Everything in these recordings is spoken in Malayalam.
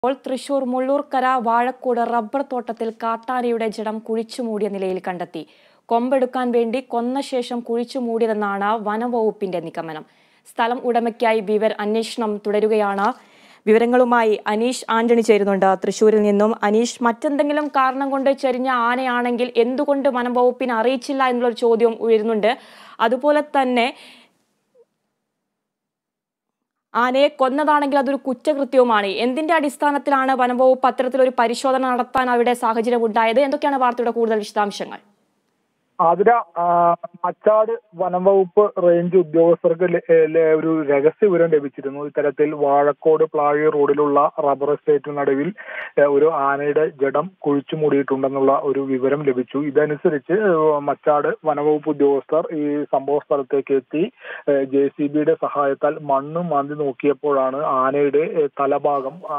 ഇപ്പോൾ തൃശൂർ മുള്ളൂർക്കര വാഴക്കോട് റബ്ബർ തോട്ടത്തിൽ കാട്ടാനയുടെ ജഡം കുഴിച്ചുമൂടിയ നിലയിൽ കണ്ടെത്തി കൊമ്പെടുക്കാൻ വേണ്ടി കൊന്ന ശേഷം കുഴിച്ചുമൂടിയതെന്നാണ് വനംവകുപ്പിന്റെ നിഗമനം സ്ഥലം ഉടമയ്ക്കായി വിവര അന്വേഷണം തുടരുകയാണ് വിവരങ്ങളുമായി അനീഷ് ആന്റണി ചേരുന്നുണ്ട് തൃശൂരിൽ നിന്നും അനീഷ് മറ്റെന്തെങ്കിലും കാരണം കൊണ്ട് ചെരിഞ്ഞ ആനയാണെങ്കിൽ എന്തുകൊണ്ട് വനം വകുപ്പിനെ അറിയിച്ചില്ല എന്നുള്ളൊരു ചോദ്യം ഉയരുന്നുണ്ട് അതുപോലെ തന്നെ ആനയെ കൊന്നതാണെങ്കിൽ അതൊരു കുറ്റകൃത്യവുമാണ് എന്തിന്റെ അടിസ്ഥാനത്തിലാണ് വനംവകുപ്പ് അത്തരത്തിലൊരു പരിശോധന നടത്താൻ അവിടെ സാഹചര്യം ഉണ്ടായത് എന്തൊക്കെയാണ് വാർത്തയുടെ കൂടുതൽ വിശദാംശങ്ങൾ ആതിര ആ, മച്ചാട് വനം വകുപ്പ് റേഞ്ച് ഉദ്യോഗസ്ഥർക്ക് ല- ഏ, ല- ഒരു രഹസ്യ വിവരം ലഭിച്ചിരുന്നു ഇത്തരത്തിൽ വാഴക്കോട് പ്ലാഴി റോഡിലുള്ള റബ്ബർ എസ്റ്റേറ്റിന് നടുവിൽ ഏ, ഒരു ആനയുടെ ജഡം കുഴിച്ചു മൂടിയിട്ടുണ്ടെന്നുള്ള ഒരു വിവരം ലഭിച്ചു ഇതനുസരിച്ച് ഏ, മച്ചാട് വനവകുപ്പ് ഉദ്യോഗസ്ഥർ ഈ സംഭവ സ്ഥലത്തേക്ക് എത്തി ജെ സി ബിയുടെ സഹായത്താൽ മണ്ണ് മാന്തി നോക്കിയപ്പോഴാണ് ആനയുടെ ഏ, തലഭാഗം ആ,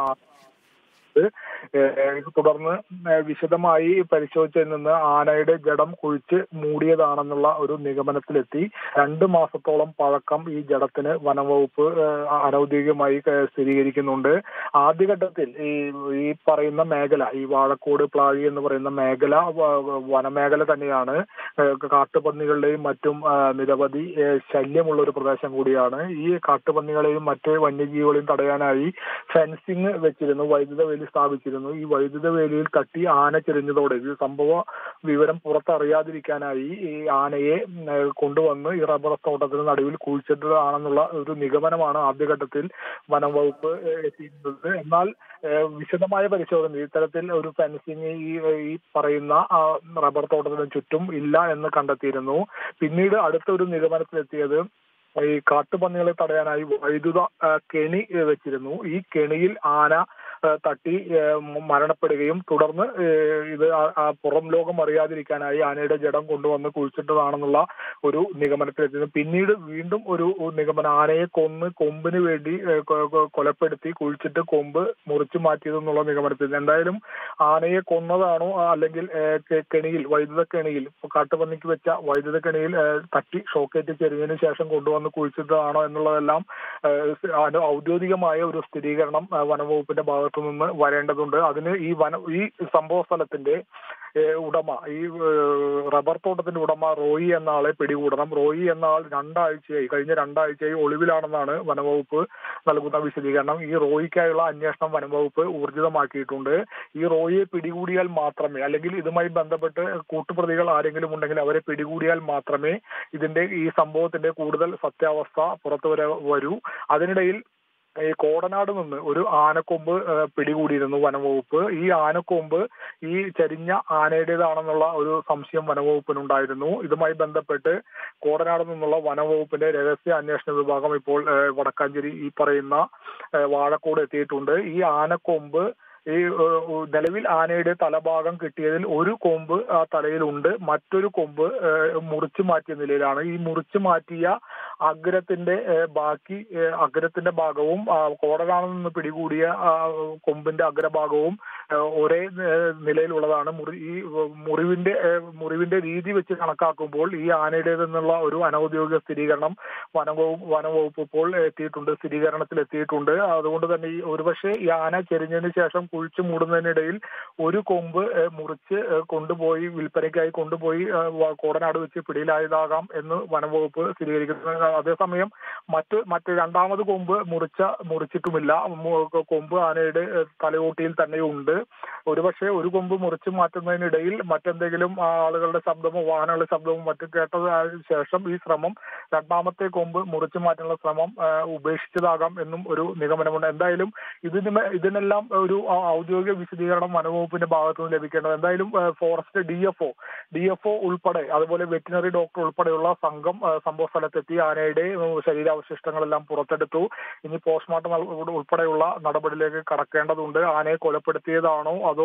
ഏഹ് തുടർന്ന് ഏഹ് വിശദമായി പരിശോധിച്ചതിൽ നിന്ന് ആനയുടെ ജഡം കുഴിച്ച് മൂടിയതാണെന്നുള്ള ഒരു നിഗമനത്തിലെത്തി രണ്ട് മാസത്തോളം പഴക്കം ഈ ജഡത്തിന് വനംവകുപ്പ് ഏഹ് അനൌദ്യോഗികമായി ഏഹ് സ്ഥിരീകരിക്കുന്നുണ്ട് ആദ്യഘട്ടത്തിൽ ഈ ഈ പറയുന്ന മേഖല ഈ വാഴക്കോട് പ്ലാഴി എന്ന് പറയുന്ന മേഖല വ- വ- വനമേഖല തന്നെയാണ് ഏഹ് കാട്ടുപന്നികളുടെയും മറ്റും ആ, നിരവധി ഏഹ് ശല്യമുള്ള ഒരു പ്രദേശം കൂടിയാണ് ഈ കാട്ടുപന്നികളെയും മറ്റ് വന്യജീവികളെയും തടയാനായി ഫെൻസിങ് വെച്ചിരുന്നു വൈദ്യുത വേലി സ്ഥാപിച്ചിരുന്നു ഈ വൈദ്യുത വേലിയിൽ തട്ടി ആന ചെരിഞ്ഞതോടെ ഈ സംഭവ വിവരം പുറത്തറിയാതിരിക്കാനായി ഈ ആനയെ ഉം, ഏഹ് കൊണ്ടുവന്ന് ഈ റബ്ബർ തോട്ടത്തിന് നടുവിൽ കുഴിച്ചിട്ടതാണെന്നുള്ള ഒരു നിഗമനമാണ് ആദ്യഘട്ടത്തിൽ വനം വകുപ്പ് ഏഹ് എത്തിയിരുന്നത് എന്നാൽ ഏഹ് വിശദമായ പരിശോധന ഇത്തരത്തിൽ ഒരു ഫെൻസിങ് ഈ ഈ പറയുന്ന ആ റബ്ബർ തോട്ടത്തിന് ചുറ്റും ഇല്ല എന്ന് കണ്ടെത്തിയിരുന്നു പിന്നീട് അടുത്ത ഒരു നിഗമനത്തിലെത്തിയത് ഈ കാട്ടുപന്നികളെ തടയാനായി വൈദ്യുത ആ, കെണി ഏഹ് വെച്ചിരുന്നു ഈ കെണിയിൽ ആന ആ, തട്ടി ഏഹ് മ- മരണപ്പെടുകയും തുടർന്ന് ഏഹ് ഇത് ആ- ആ പുറം ലോകം അറിയാതിരിക്കാനായി ആനയുടെ ജഡം കൊണ്ടുവന്ന് കുഴിച്ചിട്ടതാണെന്നുള്ള ഒരു നിഗമനത്തിലെത്തിയിരുന്നു പിന്നീട് വീണ്ടും ഒരു നിഗമനം ആനയെ കൊന്ന് കൊമ്പിന് വേണ്ടി ഏഹ് കൊ- കൊ- കൊലപ്പെടുത്തി കുഴിച്ചിട്ട് കൊമ്പ് മുറിച്ചു മാറ്റിയതെന്നുള്ള നിഗമനത്തിൽ എന്തായാലും ആനയെ കൊന്നതാണോ ആ, അല്ലെങ്കിൽ ഏഹ് കെ- കെണിയിൽ വൈദ്യുത കെണിയിൽ ഇപ്പൊ കാട്ടുപന്നിക്ക് വെച്ച വൈദ്യുത കെണിയിൽ ഏഹ് തട്ടി ഷോക്കേറ്റ് ചെറിയതിനു ശേഷം കൊണ്ടുവന്ന് കുഴിച്ചിട്ടതാണോ എന്നുള്ളതെല്ലാം ഏഹ് സ് അത് ഔദ്യോഗികമായ ഒരു സ്ഥിരീകരണം ഏഹ് വനംവകുപ്പിന്റെ ഭാഗത്തു നിന്ന് വരേണ്ടതുണ്ട് അതിന് ഈ വന ഈ സംഭവ സ്ഥലത്തിന്റെ ഏഹ് ഉടമ ഈ ഏഹ് റബ്ബർ തോട്ടത്തിന്റെ ഉടമ റോയി എന്ന ആളെ പിടികൂടണം റോയി എന്ന ആൾ രണ്ടാഴ്ചയായി കഴിഞ്ഞ രണ്ടാഴ്ചയായി ഒളിവിലാണെന്നാണ് വനംവകുപ്പ് നൽകുന്ന വിശദീകരണം ഈ റോയിക്കായുള്ള അന്വേഷണം വനംവകുപ്പ് ഊർജിതമാക്കിയിട്ടുണ്ട് ഈ റോയിയെ പിടികൂടിയാൽ മാത്രമേ അല്ലെങ്കിൽ ഇതുമായി ബന്ധപ്പെട്ട് കൂട്ടുപ്രതികൾ ആരെങ്കിലും ഉണ്ടെങ്കിൽ അവരെ പിടികൂടിയാൽ മാത്രമേ ഇതിന്റെ ഈ സംഭവത്തിന്റെ കൂടുതൽ സത്യാവസ്ഥ പുറത്തു വര വരൂ അതിനിടയിൽ ഈ കോടനാട് നിന്ന് ഒരു ആനക്കൊമ്പ് ഏഹ്, പിടികൂടിയിരുന്നു വനംവകുപ്പ് ഈ ആനക്കൊമ്പ് ഈ ചരിഞ്ഞ ആനയുടേതാണെന്നുള്ള ഒരു സംശയം വനംവകുപ്പിനുണ്ടായിരുന്നു ഇതുമായി ബന്ധപ്പെട്ട് കോടനാട് നിന്നുള്ള വനംവകുപ്പിന്റെ രഹസ്യ അന്വേഷണ വിഭാഗം ഇപ്പോൾ ഏഹ്, വടക്കാഞ്ചേരി ഈ പറയുന്ന ഏഹ്, വാഴക്കോട് എത്തിയിട്ടുണ്ട് ഈ ആനക്കൊമ്പ് ഈ ഏഹ്, നിലവിൽ ആനയുടെ തലഭാഗം കിട്ടിയതിൽ ഒരു കൊമ്പ് ആ തലയിലുണ്ട് മറ്റൊരു കൊമ്പ് ഏഹ്, മുറിച്ചു മാറ്റിയ നിലയിലാണ് ഈ മുറിച്ചു മാറ്റിയ അഗ്രത്തിന്റെ ഏഹ്, ബാക്കി ഏഹ്, അഗ്രത്തിന്റെ ഭാഗവും ആ, കോടനാട് നിന്ന് പിടികൂടിയ ആ, കൊമ്പിന്റെ അഗ്രഭാഗവും ഏഹ്, ഒരേ ഏഹ്, നിലയിലുള്ളതാണ് മുറി ഈ മുറിവിന്റെ ഏഹ്, മുറിവിന്റെ രീതി വെച്ച് കണക്കാക്കുമ്പോൾ ഈ ആനയുടേതെന്നുള്ള ഒരു അനൌദ്യോഗിക സ്ഥിരീകരണം വനംവകുപ്പ് വനംവകുപ്പ് ഇപ്പോൾ എത്തിയിട്ടുണ്ട് സ്ഥിരീകരണത്തിൽ എത്തിയിട്ടുണ്ട് അതുകൊണ്ട് തന്നെ ഈ ഒരുപക്ഷെ ഈ ആന ചെരിഞ്ഞതിന് ശേഷം കുഴിച്ചു മൂടുന്നതിനിടയിൽ ഒരു കൊമ്പ് ഏഹ്, മുറിച്ച് ഏഹ്, കൊണ്ടുപോയി വിൽപ്പനയ്ക്കായി കൊണ്ടുപോയി ഏഹ്, വ- കോടനാട് വെച്ച് പിടിയിലായതാകാം എന്ന് വനംവകുപ്പ് സ്ഥിരീകരിക്കുന്നു അതേസമയം മറ്റ് മറ്റ് രണ്ടാമത് കൊമ്പ് മുറിച്ച മുറിച്ചിട്ടുമില്ല മു- കൊമ്പ് ആനയുടെ ഏഹ്, തലയോട്ടിയിൽ തന്നെയുണ്ട് ഒരുപക്ഷെ ഒരു കൊമ്പ് മുറിച്ചു മാറ്റുന്നതിനിടയിൽ മറ്റെന്തെങ്കിലും ആ, ആളുകളുടെ ശബ്ദമോ വാഹനങ്ങളുടെ ശബ്ദവും മറ്റും കേട്ടതിന് ശേഷം ഈ ശ്രമം രണ്ടാമത്തെ കൊമ്പ് മുറിച്ചു മാറ്റാനുള്ള ശ്രമം ആ, ഉപേക്ഷിച്ചതാകാം എന്നും ഒരു നിഗമനമുണ്ട് എന്തായാലും ഇതിന് മേ- ഇതിനെല്ലാം ഒരു ആ, ഔദ്യോഗിക വിശദീകരണം വനവകുപ്പിന്റെ ഭാഗത്തു നിന്ന് ലഭിക്കേണ്ടത് എന്തായാലും ആ, forest D F O D F O ഉൾപ്പെടെ അതുപോലെ വെറ്റിനറി ഡോക്ടർ ഉൾപ്പെടെയുള്ള സംഘം ആ, സംഭവ സ്ഥലത്തെത്തി ആനയുടെ ഉം, ശരീരാവശിഷ്ടങ്ങളെല്ലാം പുറത്തെടുത്തു ഇനി പോസ്റ്റ്മോർട്ടം ഉൾപ്പെടെയുള്ള നടപടിയിലേക്ക് കടക്കേണ്ടതുണ്ട് ആനയെ കൊലപ്പെടുത്തിയതാണോ അതോ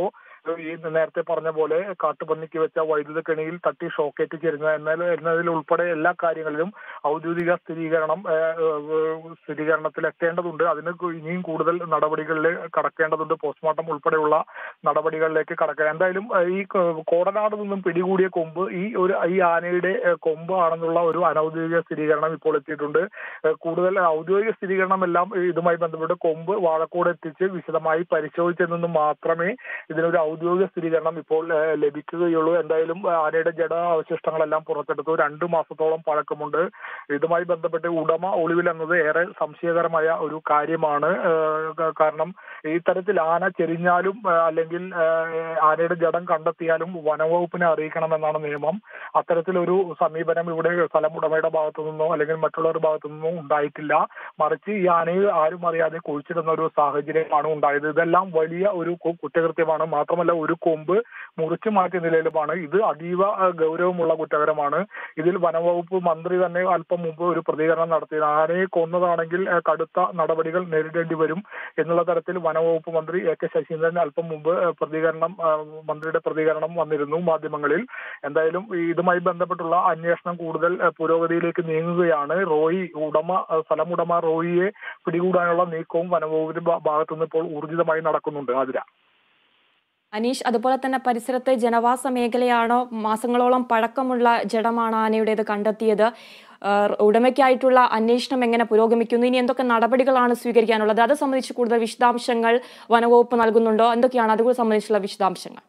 ഈ നേരത്തെ പറഞ്ഞ പോലെ കാട്ടുപന്നിക്ക് വെച്ച വൈദ്യുത കെണിയിൽ തട്ടി ഷോക്കേറ്റ് ചെരുങ്ങുക എന്നാൽ എന്നതിൽ ഉൾപ്പെടെ എല്ലാ കാര്യങ്ങളിലും ഔദ്യോഗിക സ്ഥിരീകരണം ഏഹ്, ഏഹ്, സ്ഥിരീകരണത്തിൽ എത്തേണ്ടതുണ്ട് അതിന് കു- ഇനിയും കൂടുതൽ നടപടികളിൽ കടക്കേണ്ടതുണ്ട് പോസ്റ്റ്മോർട്ടം ഉൾപ്പെടെയുള്ള നടപടികളിലേക്ക് കടക്കുക എന്തായാലും ഏഹ്, ഈ ക- കോടനാട് നിന്നും പിടികൂടിയ കൊമ്പ് ഈ ഒരു ഈ ആനയുടെ ഏഹ്, കൊമ്പ് ആണെന്നുള്ള ഒരു അനൌദ്യോഗിക സ്ഥിരീകരണം ഇപ്പോൾ എത്തിയിട്ടുണ്ട് ഏഹ്, കൂടുതൽ ഔദ്യോഗിക സ്ഥിരീകരണം എല്ലാം ഇതുമായി ബന്ധപ്പെട്ട് കൊമ്പ് വാഴക്കോട് എത്തിച്ച് വിശദമായി പരിശോധിച്ചതിൽ നിന്നും മാത്രമേ ഇതിനൊരു ഔദ്യോഗിക സ്ഥിരീകരണം ഇപ്പോൾ ഏഹ്, ലഭിക്കുകയുള്ളൂ എന്തായാലും ഏഹ്, ആനയുടെ ജഡ അവശിഷ്ടങ്ങളെല്ലാം പുറത്തെടുത്തു രണ്ടു മാസത്തോളം പഴക്കമുണ്ട് ഇതുമായി ബന്ധപ്പെട്ട് ഉടമ ഒളിവിൽ എന്നത് ഏറെ സംശയകരമായ ഒരു കാര്യമാണ് ഏഹ്, ക- കാരണം ഈ തരത്തിൽ ആന ചെരിഞ്ഞാലും ഏഹ്, അല്ലെങ്കിൽ ഏഹ്, ആനയുടെ ജഡം കണ്ടെത്തിയാലും വനവകുപ്പിനെ അറിയിക്കണമെന്നാണ് നിയമം അത്തരത്തിലൊരു സമീപനം ഇവിടെ സ്ഥലം ഉടമയുടെ ഭാഗത്തു നിന്നോ അല്ലെങ്കിൽ മറ്റുള്ളവരുടെ ഭാഗത്തു നിന്നോ ഉണ്ടായിട്ടില്ല മറിച്ച് ഈ ആനയെ ആരും അറിയാതെ കുഴിച്ചിടുന്ന ഒരു സാഹചര്യമാണ് ഉണ്ടായത് ഇതെല്ലാം വലിയ ഒരു കു- കുറ്റകൃത്യമാണ് മാത്രമല്ല ഒരു കൊമ്പ് മുറിച്ചു മാറ്റിയ നിലയിലുമാണ് ഇത് അതീവ ഏഹ്, ഗൗരവമുള്ള കുറ്റകരമാണ് ഇതിൽ വനവകുപ്പ് മന്ത്രി തന്നെ അല്പം മുമ്പ് ഒരു പ്രതികരണം നടത്തി ആനയെ കൊന്നതാണെങ്കിൽ ഏഹ്, കടുത്ത നടപടികൾ നേരിടേണ്ടി വരും എന്നുള്ള തരത്തിൽ വനവകുപ്പ് മന്ത്രി എ കെ ശശീന്ദ്രൻ അല്പം മുമ്പ് ഏഹ്, പ്രതികരണം ഏഹ്, മന്ത്രിയുടെ പ്രതികരണം വന്നിരുന്നു മാധ്യമങ്ങളിൽ എന്തായാലും ഈ ഇതുമായി ബന്ധപ്പെട്ടുള്ള അന്വേഷണം കൂടുതൽ ഏഹ്, പുരോഗതിയിലേക്ക് നീങ്ങുകയാണ് റോയി ഉടമ ഏഹ്, സ്ഥലമുടമ റോയിയെ പിടികൂടാനുള്ള നീക്കവും വനവകുപ്പിന്റെ ഭാ- ഭാഗത്തുനിന്ന് ഇപ്പോൾ ഊർജിതമായി നടക്കുന്നുണ്ട് ആതിര അനീഷ് അതുപോലെ തന്നെ പരിസരത്ത് ജനവാസ മേഖലയാണോ മാസങ്ങളോളം പഴക്കമുള്ള ജഡമാണ് ആനയുടേത് കണ്ടെത്തിയത് ആഹ് ഉടമയ്ക്കായിട്ടുള്ള അന്വേഷണം എങ്ങനെ പുരോഗമിക്കുന്നു ഇനി എന്തൊക്കെ നടപടികളാണ് സ്വീകരിക്കാനുള്ളത് അത് സംബന്ധിച്ച് കൂടുതൽ വിശദാംശങ്ങൾ വനവകുപ്പ് നൽകുന്നുണ്ടോ എന്തൊക്കെയാണ് അതുകൂടി സംബന്ധിച്ചുള്ള വിശദാംശങ്ങൾ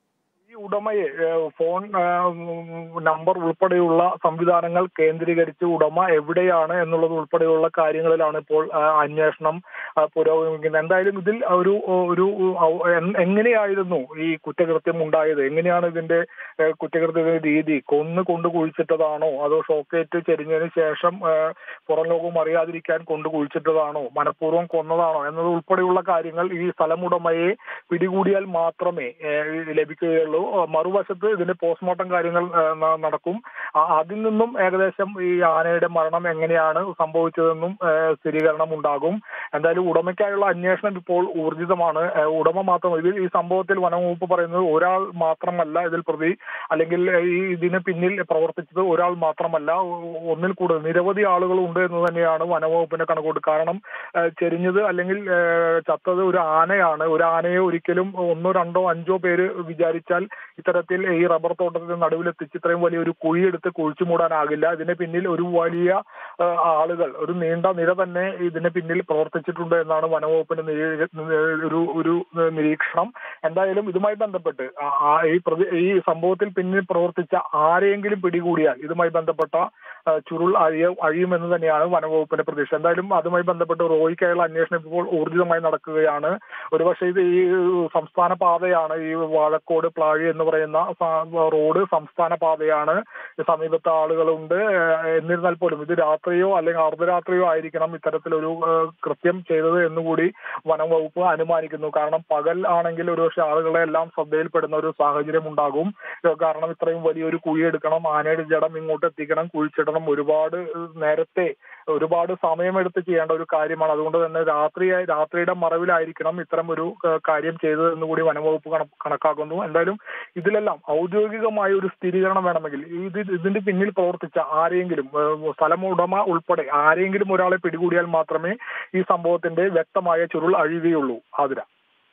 ഈ ഉടമയെ ഏഹ്, ഫോൺ ഏഹ്, നമ്പർ ഉൾപ്പെടെയുള്ള സംവിധാനങ്ങൾ കേന്ദ്രീകരിച്ച് ഉടമ എവിടെയാണ് എന്നുള്ളത് ഉൾപ്പെടെയുള്ള കാര്യങ്ങളിലാണ് ഇപ്പോൾ ഏഹ്, അന്വേഷണം ഏഹ്, പുരോഗമിക്കുന്നത് എന്തായാലും ഇതിൽ ഒരു ഒരു ഔ- എൻ- എങ്ങനെയായിരുന്നു ഈ കുറ്റകൃത്യം ഉണ്ടായത് എങ്ങനെയാണ് ഇതിന്റെ ഏഹ്, കുറ്റകൃത്യത്തിന്റെ രീതി കൊന്ന് കൊണ്ട് കുഴിച്ചിട്ടതാണോ അതോ ഷോക്കേറ്റ് ചെരിഞ്ഞതിന് ശേഷം ഏഹ്, പുറം ലോകം അറിയാതിരിക്കാൻ കൊണ്ട് കുഴിച്ചിട്ടതാണോ മനഃപൂർവ്വം കൊന്നതാണോ എന്നത് ഉൾപ്പെടെയുള്ള കാര്യങ്ങൾ ഈ സ്ഥലമുടമയെ പിടികൂടിയാൽ മാത്രമേ ഏഹ്, ലഭിക്കുകയുള്ളൂ ഏഹ്, മറുവശത്ത് ഇതിന്റെ പോസ്റ്റ്മോർട്ടം കാര്യങ്ങൾ ഏഹ്, ന- നടക്കും ആ- അതിൽ നിന്നും ഏകദേശം ഈ ആനയുടെ മരണം എങ്ങനെയാണ് സംഭവിച്ചതെന്നും ഏഹ്, സ്ഥിരീകരണം ഉണ്ടാകും എന്തായാലും ഉടമയ്ക്കായുള്ള അന്വേഷണം ഇപ്പോൾ ഊർജിതമാണ് ഏഹ്, ഉടമ മാത്രം ഇതിൽ ഈ സംഭവത്തിൽ വനംവകുപ്പ് പറയുന്നത് ഒരാൾ മാത്രമല്ല ഇതിൽ പ്രതി അല്ലെങ്കിൽ ഈ ഇതിന് പിന്നിൽ പ്രവർത്തിച്ചത് ഒരാൾ മാത്രമല്ല ഒ- ഒന്നിൽ കൂടുതൽ നിരവധി ആളുകൾ ഉണ്ട് എന്ന് തന്നെയാണ് വനവകുപ്പിന്റെ കണക്കൂട്ട് കാരണം ഏഹ്, ചെരിഞ്ഞത് അല്ലെങ്കിൽ ഏഹ്, ചത്തത് ഒരു ആനയാണ് ഒരു ആനയെ ഒരിക്കലും ഒന്നോ രണ്ടോ അഞ്ചോ പേര് വിചാരിച്ചാൽ ഇത്തരത്തിൽ ഈ റബ്ബർ തോട്ടത്തിന് നടുവിലെത്തിച്ച് ഇത്രയും വലിയൊരു കുഴിയെടുത്ത് കുഴിച്ചു മൂടാനാകില്ല ഇതിന് പിന്നിൽ ഒരു വലിയ ഏഹ്, ആളുകൾ ഒരു നീണ്ട നിര തന്നെ ഇതിന് പിന്നിൽ പ്രവർത്തിച്ചിട്ടുണ്ട് എന്നാണ് വനവകുപ്പിന്റെ നിരീ- ഒരു ഒരു നിരീക്ഷണം എന്തായാലും ഇതുമായി ബന്ധപ്പെട്ട് ആ- ആ ഈ പ്രതി ഈ സംഭവത്തിൽ പിന്നിൽ പ്രവർത്തിച്ച ആരെയെങ്കിലും പിടികൂടിയാൽ ഇതുമായി ബന്ധപ്പെട്ട ആ, ചുരുൾ അഴിയ അഴിയുമെന്ന് തന്നെയാണ് വനവകുപ്പിന്റെ പ്രതീക്ഷ എന്തായാലും അതുമായി ബന്ധപ്പെട്ട് റോയിക്കായുള്ള അന്വേഷണം ഇപ്പോൾ ഊർജിതമായി നടക്കുകയാണ് ഒരുപക്ഷെ ഇത് ഈ സംസ്ഥാന പാതയാണ് ഈ വാഴക്കോട് പ്ലാഴി എന്ന് പറയുന്ന സ- റോഡ് സംസ്ഥാന പാതയാണ് സമീപത്ത് ആളുകളുണ്ട് ഏഹ് എന്നിരുന്നാൽ പോലും ഇത് രാത്രിയോ അല്ലെങ്കിൽ അർദ്ധരാത്രിയോ ആയിരിക്കണം ഇത്തരത്തിലൊരു ഏഹ് കൃത്യം ചെയ്തത് എന്നുകൂടി വനം വകുപ്പ് അനുമാനിക്കുന്നു കാരണം പകൽ ആണെങ്കിൽ ഒരുപക്ഷെ ആളുകളെ എല്ലാം ശ്രദ്ധയിൽപ്പെടുന്ന ഒരു സാഹചര്യം ഉണ്ടാകും ഏഹ് കാരണം ഇത്രയും വലിയൊരു കുഴിയെടുക്കണം ആനയുടെ ജഡം ഇങ്ങോട്ട് എത്തിക്കണം കുഴിച്ചിടണം ഒരുപാട് ഏഹ് നേരത്തെ ഒരുപാട് സമയമെടുത്ത് ചെയ്യേണ്ട ഒരു കാര്യമാണ് അതുകൊണ്ട് തന്നെ രാത്രി രാത്രിയുടെ മറവിലായിരിക്കണം ഇത്തരം ഒരു ഏഹ് കാര്യം ചെയ്തത് എന്നുകൂടി വനംവകുപ്പ് കണ- കണക്കാക്കുന്നു എന്തായാലും ഇതിലെല്ലാം ഔദ്യോഗികമായ ഒരു സ്ഥിരീകരണം വേണമെങ്കിൽ ഇത് ഇതിന്റെ പിന്നിൽ പ്രവർത്തിച്ച ആരെയെങ്കിലും ഏഹ് സ്ഥലമുടമ ഉൾപ്പെടെ ആരെയെങ്കിലും ഒരാളെ പിടികൂടിയാൽ മാത്രമേ ഈ സംഭവത്തിന്റെ വ്യക്തമായ ചുരുൾ അഴിയുകയുള്ളൂ ആതിര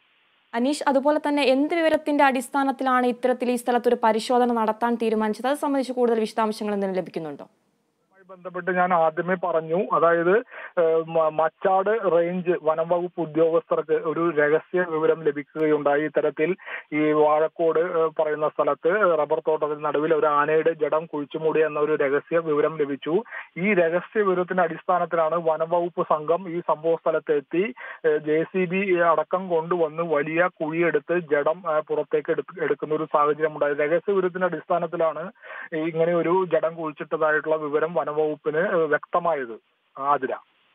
അനീഷ് അതുപോലെ തന്നെ എന്ത് വിവരത്തിന്റെ അടിസ്ഥാനത്തിലാണ് ഇത്തരത്തിൽ ഈ സ്ഥലത്ത് ഒരു പരിശോധന നടത്താൻ തീരുമാനിച്ചത് അത് സംബന്ധിച്ച് കൂടുതൽ വിശദാംശങ്ങൾ എന്തെങ്കിലും ലഭിക്കുന്നുണ്ടോ ഇതുമായി ബന്ധപ്പെട്ട് ഞാൻ ആദ്യമേ പറഞ്ഞു അതായത് ഏഹ്, മ- മച്ചാട് റേഞ്ച് വനം വകുപ്പ് ഉദ്യോഗസ്ഥർക്ക് ഒരു രഹസ്യ വിവരം ലഭിക്കുകയുണ്ടായി ഇത്തരത്തിൽ ഈ വാഴക്കോട് ഏഹ്, പറയുന്ന സ്ഥലത്ത് റബ്ബർ തോട്ടത്തിന് നടുവിൽ ഒരു ആനയുടെ ജഡം കുഴിച്ചുമൂടി എന്ന ഒരു രഹസ്യ വിവരം ലഭിച്ചു ഈ രഹസ്യ വിവരത്തിന്റെ അടിസ്ഥാനത്തിലാണ് വനം വകുപ്പ് സംഘം ഈ സംഭവ സ്ഥലത്ത് എത്തി ജെ സി ബി അടക്കം കൊണ്ടുവന്ന് വലിയ കുഴിയെടുത്ത് ജഡം ഏഹ്, പുറത്തേക്ക് എടുത്ത് എടുക്കുന്ന ഒരു സാഹചര്യം ഉണ്ടായത് രഹസ്യ വിവരത്തിന്റെ അടിസ്ഥാനത്തിലാണ് ഈ ഇങ്ങനെ ഒരു ജഡം കുഴിച്ചിട്ടതായിട്ടുള്ള വിവരം വനവകുപ്പിന് ഏഹ്, വ്യക്തമായത് ആതിര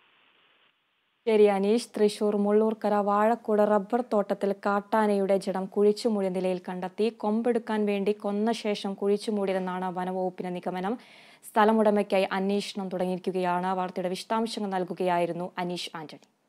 ശരി അനീഷ് തൃശൂർ മുള്ളൂർക്കര വാഴക്കൂട് റബ്ബർ തോട്ടത്തിൽ കാട്ടാനയുടെ ജഡം കുഴിച്ചുമൂടിയ നിലയിൽ കണ്ടെത്തി കൊമ്പെടുക്കാൻ വേണ്ടി കൊന്ന ശേഷം കുഴിച്ചുമൂടിയതെന്നാണ് വനവകുപ്പിന്റെ നിഗമനം സ്ഥലമുടമയ്ക്കായി അന്വേഷണം തുടങ്ങിയിരിക്കുകയാണ് വാർത്തയുടെ വിശദാംശങ്ങൾ നൽകുകയായിരുന്നു അനീഷ് ആന്റണി